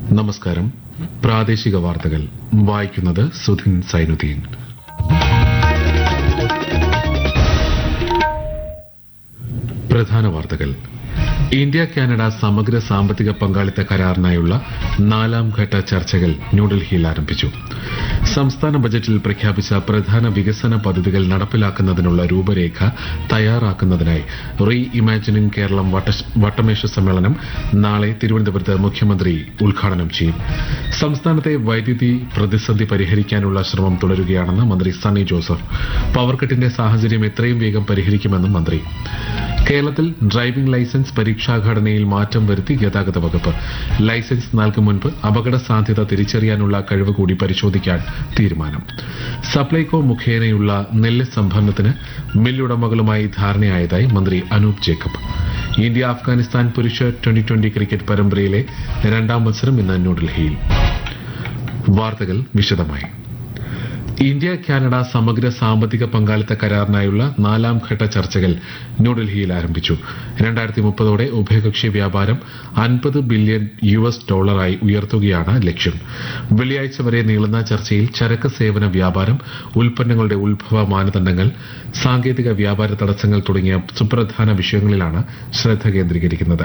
നമസ്കാരം പ്രാദേശിക വാർത്തകൾ വായിക്കുന്നത് സുധിൻ സൈനുദ്ദീൻ പ്രധാന വാർത്തകൾ ഇന്ത്യ കാനഡ സമഗ്ര സാമ്പത്തിക പങ്കാളിത്ത കരാറിനായുള്ള നാലാം ഘട്ട ചർച്ചകൾ ന്യൂഡൽഹിയിൽ ആരംഭിച്ചു സംസ്ഥാന ബജറ്റിൽ പ്രഖ്യാപിച്ച പ്രധാന വികസന പദ്ധതികൾ നടപ്പിലാക്കുന്നതിനുള്ള രൂപരേഖ തയ്യാറാക്കുന്നതിനായി റീ ഇമാജിനിംഗ് കേരളം വട്ട- വട്ടമേശ സമ്മേളനം നാളെ തിരുവനന്തപുരത്ത് മുഖ്യമന്ത്രി ഉദ്ഘാടനം ചെയ്യും സംസ്ഥാനത്തെ വൈദ്യുതി പ്രതിസന്ധി പരിഹരിക്കാനുള്ള ശ്രമം തുടരുകയാണെന്ന് മന്ത്രി സണ്ണി ജോസഫ് പവർകട്ടിന്റെ സാഹചര്യം എത്രയും വേഗം പരിഹരിക്കുമെന്നും മന്ത്രി കേരളത്തിൽ ഡ്രൈവിംഗ് ലൈസൻസ് പരീക്ഷാഘടനയിൽ മാറ്റം വരുത്തി ഗതാഗത വകുപ്പ് ലൈസൻസ് നൽകും മുൻപ് അപകട സാധ്യത തിരിച്ചറിയാനുള്ള കഴിവ് കൂടി പരിശോധിക്കാൻ തീരുമാനം സപ്ലൈകോ മുഖേനയുള്ള നെല്ല് സംഭരണത്തിന് മില്ലുടമകളുമായി ധാരണയായതായി മന്ത്രി അനൂപ് ജേക്കബ് ഇന്ത്യ അഫ്ഗാനിസ്ഥാൻ പുരുഷ ട്വന്റി ട്വന്റി ക്രിക്കറ്റ് പരമ്പരയിലെ രണ്ടാം മത്സരം ഇന്ന് ന്യൂഡൽഹിയിൽ വാർത്തകൾ വിശദമായി ഇന്ത്യ കാനഡ സമഗ്ര സാമ്പത്തിക പങ്കാളിത്ത കരാറിനായുള്ള നാലാം ഘട്ട ചർച്ചകൾ ന്യൂഡൽഹിയിൽ ആരംഭിച്ചു രണ്ടായിരത്തി മുപ്പതോടെ ഉഭയകക്ഷി വ്യാപാരം അൻപത് ബില്യൺ യു എസ് ഡോളറായി ഉയർത്തുകയാണ് ലക്ഷ്യം വെള്ളിയാഴ്ച വരെ നീളുന്ന ചർച്ചയിൽ ചരക്ക് സേവന വ്യാപാരം ഉൽപ്പന്നങ്ങളുടെ ഉത്ഭവ മാനദണ്ഡങ്ങൾ സാങ്കേതിക വ്യാപാര തടസ്സങ്ങൾ തുടങ്ങിയ സുപ്രധാന വിഷയങ്ങളിലാണ് ശ്രദ്ധ കേന്ദ്രീകരിക്കുന്നത്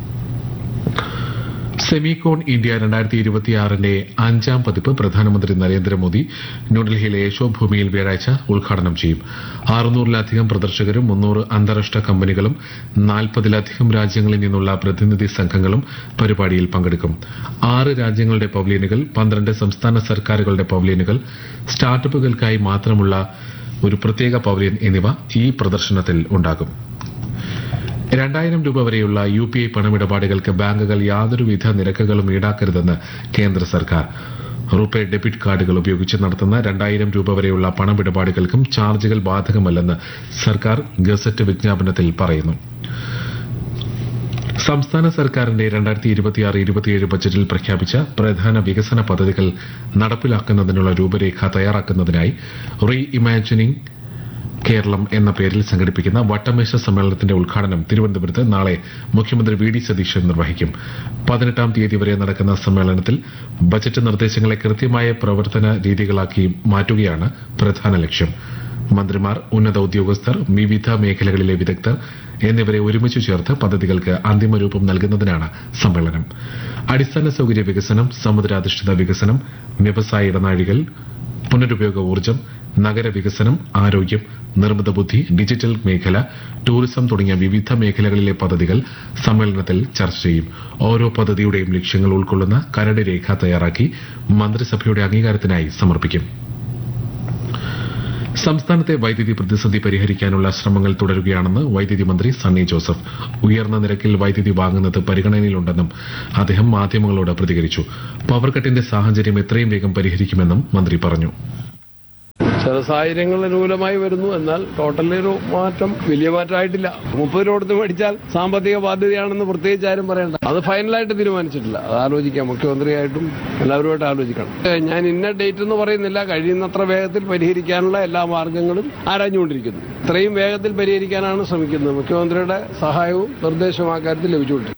സെമികോൺ ഇന്ത്യ രണ്ടായിരത്തി ഇരുപത്തിയാറിന്റെ അഞ്ചാം പതിപ്പ് പ്രധാനമന്ത്രി നരേന്ദ്രമോദി ന്യൂഡൽഹിയിലെ യശോഭൂമിയിൽ വ്യാഴാഴ്ച ഉദ്ഘാടനം ചെയ്യും അറുന്നൂറിലധികം പ്രദർശകരും മുന്നൂറ് അന്താരാഷ്ട്ര കമ്പനികളും നാൽപ്പതിലധികം രാജ്യങ്ങളിൽ നിന്നുള്ള പ്രതിനിധി സംഘങ്ങളും പരിപാടിയിൽ പങ്കെടുക്കും ആറ് രാജ്യങ്ങളുടെ പവലിയനുകൾ പന്ത്രണ്ട് സംസ്ഥാന സർക്കാരുകളുടെ പവലിയനുകൾ സ്റ്റാർട്ടപ്പുകൾക്കായി മാത്രമുള്ള ഒരു പ്രത്യേക പവലിയൻ എന്നിവ ഈ പ്രദർശനത്തിൽ ഉണ്ടാകും രണ്ടായിരം രൂപ വരെയുള്ള യു പി ഐ പണമിടപാടുകൾക്ക് ബാങ്കുകൾ യാതൊരുവിധ നിരക്കുകളും ഈടാക്കരുതെന്ന് കേന്ദ്ര സർക്കാർ റുപേ ഡെബിറ്റ് കാർഡുകൾ ഉപയോഗിച്ച് നടത്തുന്ന രണ്ടായിരം രൂപ വരെയുള്ള പണമിടപാടുകൾക്കും ചാർജുകൾ ബാധകമല്ലെന്ന് സർക്കാർ ഗസറ്റ് വിജ്ഞാപനത്തിൽ പറയുന്നു സംസ്ഥാന സർക്കാരിന്റെ രണ്ടായിരത്തി ഇരുപത്തിയാറ് ഇരുപത്തിയേഴ് ബജറ്റിൽ പ്രഖ്യാപിച്ച പ്രധാന വികസന പദ്ധതികൾ നടപ്പിലാക്കുന്നതിനുള്ള രൂപരേഖ തയ്യാറാക്കുന്നതിനായി റീ ഇമാജിനിംഗ് കേരളം എന്ന പേരിൽ സംഘടിപ്പിക്കുന്ന വട്ടമേശ സമ്മേളനത്തിന്റെ ഉദ്ഘാടനം തിരുവനന്തപുരത്ത് നാളെ മുഖ്യമന്ത്രി വി ഡി സതീശൻ നിർവഹിക്കും പതിനെട്ടാം തീയതി വരെ നടക്കുന്ന സമ്മേളനത്തിൽ ബജറ്റ് നിർദ്ദേശങ്ങളെ കൃത്യമായ പ്രവർത്തന രീതികളാക്കി മാറ്റുകയാണ് പ്രധാന ലക്ഷ്യം മന്ത്രിമാർ ഉന്നത ഉദ്യോഗസ്ഥർ വിവിധ മേഖലകളിലെ വിദഗ്ധർ എന്നിവരെ ഒരുമിച്ച് ചേർത്ത് പദ്ധതികൾക്ക് അന്തിമ രൂപം നൽകുന്നതിനാണ് സമ്മേളനം അടിസ്ഥാന സൌകര്യ വികസനം സമുദ്രാധിഷ്ഠിത വികസനം വ്യവസായ ഇടനാഴികൾ പുനരുപയോഗ ഊർജ്ജം നഗരവികസനം ആരോഗ്യം നിർമ്മിത ബുദ്ധി ഡിജിറ്റൽ മേഖല ടൂറിസം തുടങ്ങിയ വിവിധ മേഖലകളിലെ പദ്ധതികൾ സമ്മേളനത്തിൽ ചർച്ച ചെയ്യും ഓരോ പദ്ധതിയുടെയും ലക്ഷ്യങ്ങൾ ഉൾക്കൊള്ളുന്ന കരട് രേഖ തയ്യാറാക്കി മന്ത്രിസഭയുടെ അംഗീകാരത്തിനായി സമർപ്പിക്കും സംസ്ഥാനത്തെ വൈദ്യുതി പ്രതിസന്ധി പരിഹരിക്കാനുള്ള ശ്രമങ്ങൾ തുടരുകയാണെന്ന് വൈദ്യുതി മന്ത്രി സണ്ണി ജോസഫ് ഉയർന്ന നിരക്കിൽ വൈദ്യുതി വാങ്ങുന്നത് പരിഗണനയിലുണ്ടെന്നും അദ്ദേഹം മാധ്യമങ്ങളോട് പ്രതികരിച്ചു പവർ കട്ടിന്റെ സാഹചര്യം എത്രയും വേഗം പരിഹരിക്കുമെന്നും മന്ത്രി പറഞ്ഞു ചില സാഹചര്യങ്ങൾ അനുകൂലമായി വരുന്നു എന്നാൽ ടോട്ടലി ഒരു മാറ്റം വലിയ മാറ്റമായിട്ടില്ല മുപ്പത് രൂപ കൊടുത്ത് മേടിച്ചാൽ സാമ്പത്തിക ബാധ്യതയാണെന്ന് പ്രത്യേകിച്ച് ആരും പറയണ്ട അത് ഫൈനലായിട്ട് തീരുമാനിച്ചിട്ടില്ല അത് ആലോചിക്കാം മുഖ്യമന്ത്രിയായിട്ടും എല്ലാവരുമായിട്ട് ആലോചിക്കണം ഏ, ഞാൻ ഇന്ന ഡേറ്റ് എന്ന് പറയുന്നില്ല കഴിയുന്നത്ര വേഗത്തിൽ പരിഹരിക്കാനുള്ള എല്ലാ മാർഗങ്ങളും ആരാഞ്ഞുകൊണ്ടിരിക്കുന്നു ഇത്രയും വേഗത്തിൽ പരിഹരിക്കാനാണ് ശ്രമിക്കുന്നത് മുഖ്യമന്ത്രിയുടെ സഹായവും നിർദ്ദേശവും ആ കാര്യത്തിൽ ലഭിച്ചുകൊണ്ടിരിക്കുന്നു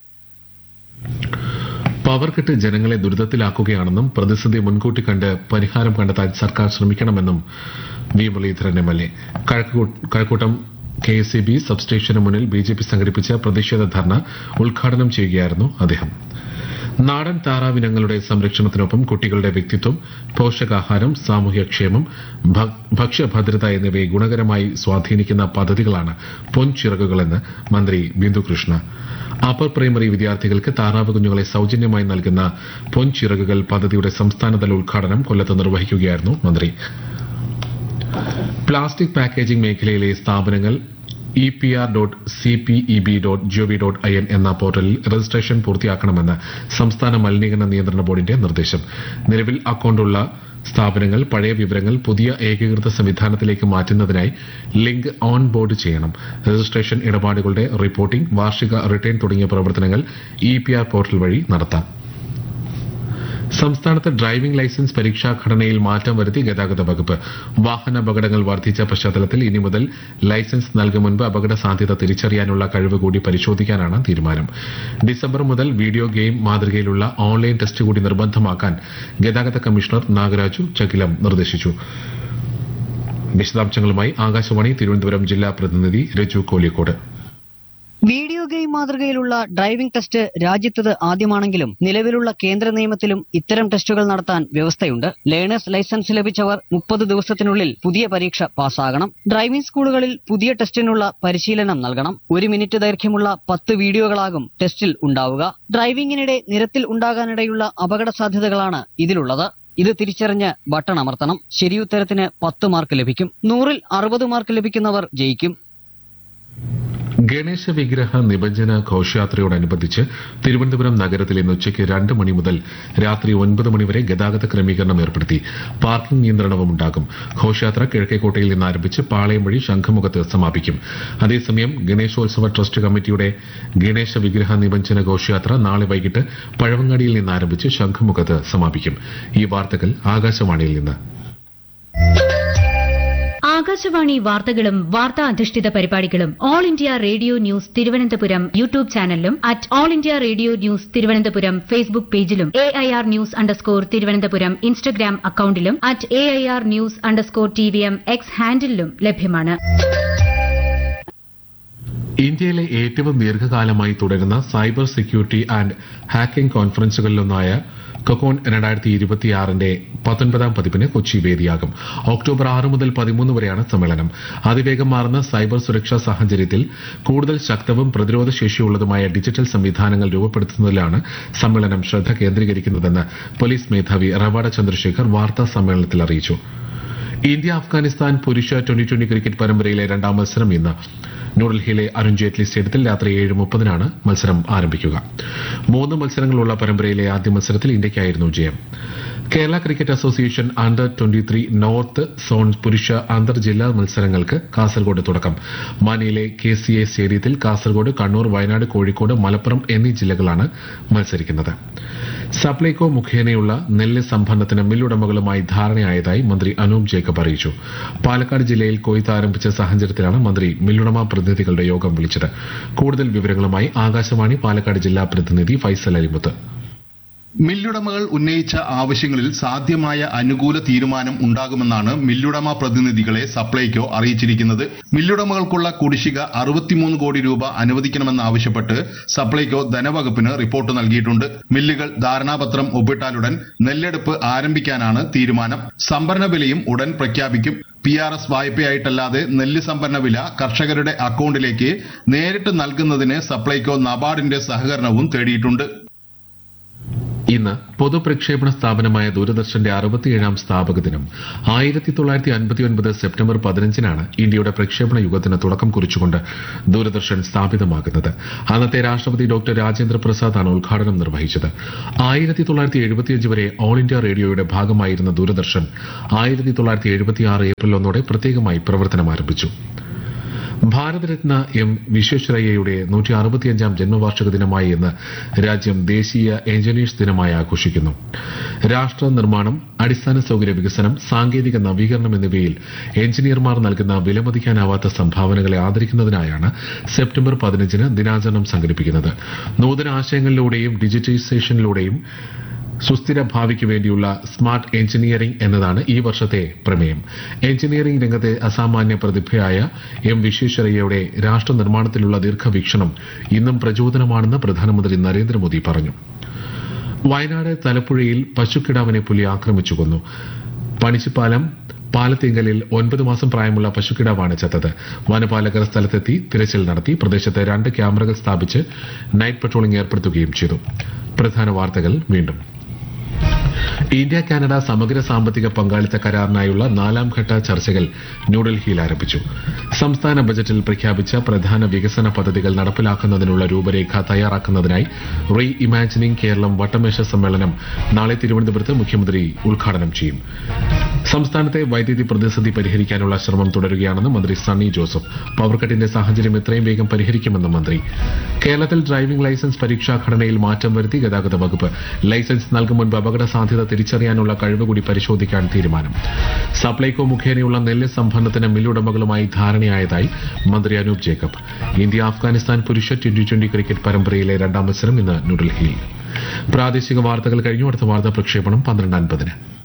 പവർ കട്ട് ജനങ്ങളെ ദുരിതത്തിലാക്കുകയാണെന്നും പ്രതിസന്ധി മുൻകൂട്ടി കണ്ട് പരിഹാരം കണ്ടെത്താൻ സർക്കാർ ശ്രമിക്കണമെന്നും V Muraleedharan M L A Kazhakkoottam K S C B സബ്സ്റ്റേഷന് മുന്നിൽ ബി ജെ പി സംഘടിപ്പിച്ച പ്രതിഷേധ ധർണ ഉദ്ഘാടനം ചെയ്യുകയായിരുന്നു അദ്ദേഹം നാടൻ താറാവിനങ്ങളുടെ സംരക്ഷണത്തിനൊപ്പം കുട്ടികളുടെ വ്യക്തിത്വം പോഷകാഹാരം സാമൂഹ്യക്ഷേമം ഭ- ഭക്ഷ്യഭദ്രത എന്നിവയെ ഗുണകരമായി സ്വാധീനിക്കുന്ന പദ്ധതികളാണ് പൊൻചിറകുകളെന്ന് മന്ത്രി ബിന്ദുകൃഷ്ണ അപ്പർ പ്രൈമറി വിദ്യാർത്ഥികൾക്ക് താറാവ് കുഞ്ഞുങ്ങളെ സൌജന്യമായി നൽകുന്ന പൊൻചിറകുകൾ പദ്ധതിയുടെ സംസ്ഥാനതല ഉദ്ഘാടനം കൊല്ലത്ത് നിർവഹിക്കുകയായിരുന്നു മന്ത്രി പ്ലാസ്റ്റിക് പാക്കേജിംഗ് മേഖലയിലെ സ്ഥാപനങ്ങൾ E P R dot C P E B dot gov dot I N എന്ന പോർട്ടലിൽ രജിസ്ട്രേഷൻ പൂർത്തിയാക്കണമെന്ന് സംസ്ഥാന മലിനീകരണ നിയന്ത്രണ ബോർഡിന്റെ നിർദ്ദേശം നിലവിൽ അക്കൌണ്ടുള്ള സ്ഥാപനങ്ങൾ പഴയ വിവരങ്ങൾ പുതിയ ഏകീകൃത സംവിധാനത്തിലേക്ക് മാറ്റുന്നതിനായി ലിങ്ക് ഓൺ ബോർഡ് ചെയ്യണം രജിസ്ട്രേഷൻ ഇടപാടുകളുടെ റിപ്പോർട്ടിംഗ് വാർഷിക റിട്ടേൺ തുടങ്ങിയ പ്രവർത്തനങ്ങൾ ഇ പി ആർ പോർട്ടൽ വഴി നടത്താം സംസ്ഥാനത്ത് ഡ്രൈവിംഗ് ലൈസൻസ് പരീക്ഷാ ഘടനയിൽ മാറ്റം വരുത്തി ഗതാഗത വകുപ്പ് വാഹനാപകടങ്ങൾ വർദ്ധിച്ച പശ്ചാത്തലത്തിൽ ഇനി മുതൽ ലൈസൻസ് നൽകും മുൻപ് അപകട സാധ്യത തിരിച്ചറിയാനുള്ള കഴിവ് കൂടി പരിശോധിക്കാനാണ് തീരുമാനം ഡിസംബർ മുതൽ വീഡിയോ ഗെയിം മാതൃകയിലുള്ള ഓൺലൈൻ ടെസ്റ്റ് കൂടി നിർബന്ധമാക്കാൻ ഗതാഗത കമ്മീഷണർ നാഗരാജു ചകിലം നിർദ്ദേശിച്ചു വിശദാംശങ്ങളുമായി ആകാശവാണി തിരുവനന്തപുരം ജില്ലാ പ്രതിനിധി രജു കോലിക്കോട് വീഡിയോ ഗെയിം മാതൃകയിലുള്ള ഡ്രൈവിംഗ് ടെസ്റ്റ് രാജ്യത്തത് ആദ്യമാണെങ്കിലും നിലവിലുള്ള കേന്ദ്ര നിയമത്തിലും ഇത്തരം ടെസ്റ്റുകൾ നടത്താൻ വ്യവസ്ഥയുണ്ട് ലേണേഴ്സ് ലൈസൻസ് ലഭിച്ചവർ മുപ്പത് ദിവസത്തിനുള്ളിൽ പുതിയ പരീക്ഷ പാസ്സാകണം ഡ്രൈവിംഗ് സ്കൂളുകളിൽ പുതിയ ടെസ്റ്റിനുള്ള പരിശീലനം നൽകണം ഒരു മിനിറ്റ് ദൈർഘ്യമുള്ള പത്ത് വീഡിയോകളാകും ടെസ്റ്റിൽ ഉണ്ടാവുക ഡ്രൈവിംഗിനിടെ നിരത്തിൽ ഉണ്ടാകാനിടയുള്ള അപകട സാധ്യതകളാണ് ഇതിലുള്ളത് ഇത് തിരിച്ചറിഞ്ഞ് ബട്ടൺ അമർത്തണം ശരിയുത്തരത്തിന് പത്ത് മാർക്ക് ലഭിക്കും നൂറിൽ അറുപത് മാർക്ക് ലഭിക്കുന്നവർ ജയിക്കും ഗണേശ വിഗ്രഹ നിമജ്ജന ഘോഷയാത്രയോടനുബന്ധിച്ച് തിരുവനന്തപുരം നഗരത്തിൽ ഇന്ന് ഉച്ചയ്ക്ക് രണ്ട് മണി മുതൽ രാത്രി ഒൻപത് മണിവരെ ഗതാഗത ക്രമീകരണം ഏർപ്പെടുത്തി പാർക്കിംഗ് നിയന്ത്രണവും ഉണ്ടാകും ഘോഷയാത്ര കിഴക്കേക്കോട്ടയിൽ നിന്ന് ആരംഭിച്ച് പാളയം വഴി ശംഖുമുഖത്ത് സമാപിക്കും അതേസമയം ഗണേശോത്സവ ട്രസ്റ്റ് കമ്മിറ്റിയുടെ ഗണേശ വിഗ്രഹ നിമജ്ജന ഘോഷയാത്ര നാളെ വൈകിട്ട് പഴവങ്ങാടിയിൽ നിന്ന് ആരംഭിച്ച് ശംഖുമുഖത്ത് സമാപിക്കും ഈ വാർത്തകൾ ആകാശവാണിയിൽ നിന്ന് ആകാശവാണി വാർത്തകളും വാർത്താ അധിഷ്ഠിത പരിപാടികളും all India radio news Thiruvananthapuram YouTube ചാനലിലും at all India radio news Thiruvananthapuram Facebook പേജിലും A I R news underscore Thiruvananthapuram Instagram അക്കൌണ്ടിലും at A I R news underscore T V M X ഹാൻഡിലും ലഭ്യമാണ് ഇന്ത്യയിലെ ഏറ്റവും ദീർഘകാലമായി തുടരുന്ന സൈബർ സെക്യൂരിറ്റി ആൻഡ് ഹാക്കിംഗ് കോൺഫറൻസുകളിലൊന്നായ കൊക്കോൺ രണ്ടായിരത്തി ഇരുപത്തിയാറിന്റെ പത്തൊൻപതാം പതിപ്പിന് കൊച്ചി വേദിയാകും ഒക്ടോബർ ആറ് മുതൽ പതിമൂന്ന് വരെയാണ് സമ്മേളനം അതിവേഗം മാറുന്ന സൈബർ സുരക്ഷാ സാഹചര്യത്തിൽ കൂടുതൽ ശക്തവും പ്രതിരോധ ശേഷിയുള്ളതുമായ ഡിജിറ്റൽ സംവിധാനങ്ങൾ രൂപപ്പെടുത്തുന്നതിലാണ് സമ്മേളനം ശ്രദ്ധ കേന്ദ്രീകരിക്കുന്നതെന്ന് പോലീസ് മേധാവി റവാഡ ചന്ദ്രശേഖർ വാർത്താ സമ്മേളനത്തിൽ അറിയിച്ചു ഇന്ത്യ അഫ്ഗാനിസ്ഥാൻ പുരുഷ ട്വന്റി ട്വന്റി ക്രിക്കറ്റ് പരമ്പരയിലെ രണ്ടാം മത്സരം ഇന്ന് ന്യൂഡൽഹിയിലെ അരുൺ ജെയ്റ്റ്ലി സ്റ്റേഡിയത്തിൽ രാത്രി ഏഴ് മുപ്പതിനാണ് മത്സരം ആരംഭിക്കുക മൂന്ന് മത്സരങ്ങളുള്ള പരമ്പരയിലെ ആദ്യ മത്സരത്തിൽ ഇന്ത്യയ്ക്കായിരുന്നു ജയം Kerala cricket association under twenty three north zone പുരുഷ അന്തർ ജില്ലാ മത്സരങ്ങൾക്ക് കാസർഗോഡ് തുടക്കം മാനിയിലെ കെ സി എ സ്റ്റേഡിയത്തിൽ കാസർഗോഡ് കണ്ണൂർ വയനാട് കോഴിക്കോട് മലപ്പുറം എന്നീ ജില്ലകളാണ് മത്സരിക്കുന്നത് സപ്ലൈകോ മുഖേനയുള്ള നെല്ല് സംഭരണത്തിന് മില്ലുടമകളുമായി ധാരണയായതായി മന്ത്രി അനൂപ് ജേക്കബ് അറിയിച്ചു പാലക്കാട് ജില്ലയിൽ കൊയ്ത്ത് ആരംഭിച്ച സാഹചര്യത്തിലാണ് മന്ത്രി മില്ലുടമ പ്രതിനിധികളുടെ യോഗം വിളിച്ചത് കൂടുതൽ വിവരങ്ങളുമായി ആകാശവാണി പാലക്കാട് ജില്ലാ പ്രതിനിധി ഫൈസൽ അലിമുത്ത് മില്ലുടമകൾ ഉന്നയിച്ച ആവശ്യങ്ങളിൽ സാധ്യമായ അനുകൂല തീരുമാനം ഉണ്ടാകുമെന്നാണ് മില്ലുടമ പ്രതിനിധികളെ സപ്ലൈകോ അറിയിച്ചിരിക്കുന്നത് മില്ലുടമകൾക്കുള്ള കുടിശ്ശിക അറുപത്തിമൂന്ന് കോടി രൂപ അനുവദിക്കണമെന്നാവശ്യപ്പെട്ട് സപ്ലൈകോ ധനവകുപ്പിന് റിപ്പോർട്ട് നൽകിയിട്ടുണ്ട് മില്ലുകൾ ധാരണാപത്രം ഒപ്പിട്ടാലുടൻ നെല്ലെടുപ്പ് ആരംഭിക്കാനാണ് തീരുമാനം സംഭരണ വിലയും ഉടൻ പ്രഖ്യാപിക്കും പി ആർ എസ് വായ്പയായിട്ടല്ലാതെ നെല്ല് സംഭരണ വില കർഷകരുടെ അക്കൗണ്ടിലേക്ക് നേരിട്ട് നൽകുന്നതിന് സപ്ലൈകോ നബാർഡിന്റെ സഹകരണവും തേടിയിട്ടുണ്ട് ഇന്ന് പൊതുപ്രക്ഷേപണ സ്ഥാപനമായ ദൂരദർശന്റെ അറുപത്തിയേഴാം സ്ഥാപക ദിനം ആയിരത്തി തൊള്ളായിരത്തി അൻപത്തിയൊൻപത് സെപ്റ്റംബർ പതിനഞ്ചിനാണ് ഇന്ത്യയുടെ പ്രക്ഷേപണ യുഗത്തിന് തുടക്കം കുറിച്ചുകൊണ്ട് ദൂരദർശൻ സ്ഥാപിതമാകുന്നത് അന്നത്തെ രാഷ്ട്രപതി ഡോക്ടർ രാജേന്ദ്ര പ്രസാദാണ് ഉദ്ഘാടനം നിർവഹിച്ചത് ആയിരത്തി തൊള്ളായിരത്തി എഴുപത്തിയഞ്ച് വരെ ഓൾ ഇന്ത്യ റേഡിയോയുടെ ഭാഗമായിരുന്ന ദൂരദർശൻ ആയിരത്തി തൊള്ളായിരത്തി എഴുപത്തിയാറ് ഏപ്രിൽ ഒന്നോടെ പ്രത്യേകമായി പ്രവർത്തനം ആരംഭിച്ചു ഭാരതരത്ന എം വിശ്വേശ്വരയ്യയുടെ നൂറ്റി അറുപത്തിയഞ്ചാം ജന്മവാർഷിക ദിനമായി ഇന്ന് രാജ്യം ദേശീയ എഞ്ചിനീയേഴ്സ് ദിനമായി ആഘോഷിക്കുന്നു രാഷ്ട്ര നിർമ്മാണം അടിസ്ഥാന സൌകര്യ വികസനം സാങ്കേതിക നവീകരണം എന്നിവയിൽ എഞ്ചിനീയർമാർ നൽകുന്ന വിലമതിക്കാനാവാത്ത സംഭാവനകളെ ആദരിക്കുന്നതിനായാണ് സെപ്റ്റംബർ പതിനഞ്ചിന് ദിനാചരണം സംഘടിപ്പിക്കുന്നത് നൂതന ആശയങ്ങളിലൂടെയും ഡിജിറ്റൈസേഷനിലൂടെയും സുസ്ഥിര ഭാവിക്ക് വേണ്ടിയുള്ള സ്മാർട്ട് എഞ്ചിനീയറിംഗ് എന്നതാണ് ഈ വർഷത്തെ പ്രമേയം എഞ്ചിനീയറിംഗ് രംഗത്തെ അസാമാന്യ പ്രതിഭയായ എം വിശ്വേശ്വരയ്യയുടെ രാഷ്ട്ര നിർമ്മാണത്തിലുള്ള ദീർഘവീക്ഷണം ഇന്നും പ്രചോദനമാണെന്ന് പ്രധാനമന്ത്രി നരേന്ദ്രമോദി പറഞ്ഞു വയനാട് തലപ്പുഴയിൽ പശുക്കിടാവിനെ പുലി ആക്രമിച്ചു കൊന്നു പണിച്ചിപ്പാലം പാലത്തിങ്കലിൽ ഒൻപത് മാസം പ്രായമുള്ള പശുക്കിടാവാണ് ചത്തത് വനപാലകർ സ്ഥലത്തെത്തി തിരച്ചിൽ നടത്തി പ്രദേശത്ത് രണ്ട് ക്യാമറകൾ സ്ഥാപിച്ച് നൈറ്റ് പട്രോളിംഗ് ഏർപ്പെടുത്തുകയും ചെയ്തു പ്രധാന വാർത്തകൾ വീണ്ടും ഇന്ത്യ കാനഡ സമഗ്ര സാമ്പത്തിക പങ്കാളിത്ത കരാറിനായുള്ള നാലാം ഘട്ട ചർച്ചകൾ ന്യൂഡൽഹിയിൽ ആരംഭിച്ചു സംസ്ഥാന ബജറ്റിൽ പ്രഖ്യാപിച്ച പ്രധാന വികസന പദ്ധതികൾ നടപ്പിലാക്കുന്നതിനുള്ള രൂപരേഖ തയ്യാറാക്കുന്നതിനായി റീ ഇമാജിനിംഗ് കേരളം വട്ടമേശ സമ്മേളനം നാളെ തിരുവനന്തപുരത്ത് മുഖ്യമന്ത്രി ഉദ്ഘാടനം ചെയ്യും സംസ്ഥാനത്തെ വൈദ്യുതി പ്രതിസന്ധി പരിഹരിക്കാനുള്ള ശ്രമം തുടരുകയാണെന്ന് മന്ത്രി സണ്ണി ജോസഫ് പവർ കട്ടിന്റെ സാഹചര്യം എത്രയും വേഗം പരിഹരിക്കുമെന്ന് മന്ത്രി കേരളത്തിൽ ഡ്രൈവിംഗ് ലൈസൻസ് പരീക്ഷാ ഘടനയിൽ മാറ്റം വരുത്തി ഗതാഗത വകുപ്പ് ലൈസൻസ് നൽകും മുൻപ് അപകട സാധ്യത തിരിച്ചറിയാനുള്ള കഴിവ് കൂടി പരിശോധിക്കാൻ തീരുമാനം സപ്ലൈകോ മുഖേനയുള്ള നെല്ല് സംഭരണത്തിന് മില്ലുടമകളുമായി ധാരണയായതായി മന്ത്രി അനൂപ് ജേക്കബ് ഇന്ത്യ അഫ്ഗാനിസ്ഥാൻ പുരുഷ ട്വന്റി ട്വന്റി ക്രിക്കറ്റ് പരമ്പരയിലെ രണ്ടാം മത്സരം ഇന്ന് ന്യൂഡൽഹിയിൽ പ്രാദേശിക വാർത്തകൾ കഴിഞ്ഞു അടുത്ത വാർത്താ പ്രക്ഷേപണം പന്ത്രണ്ട് അൻപതിന്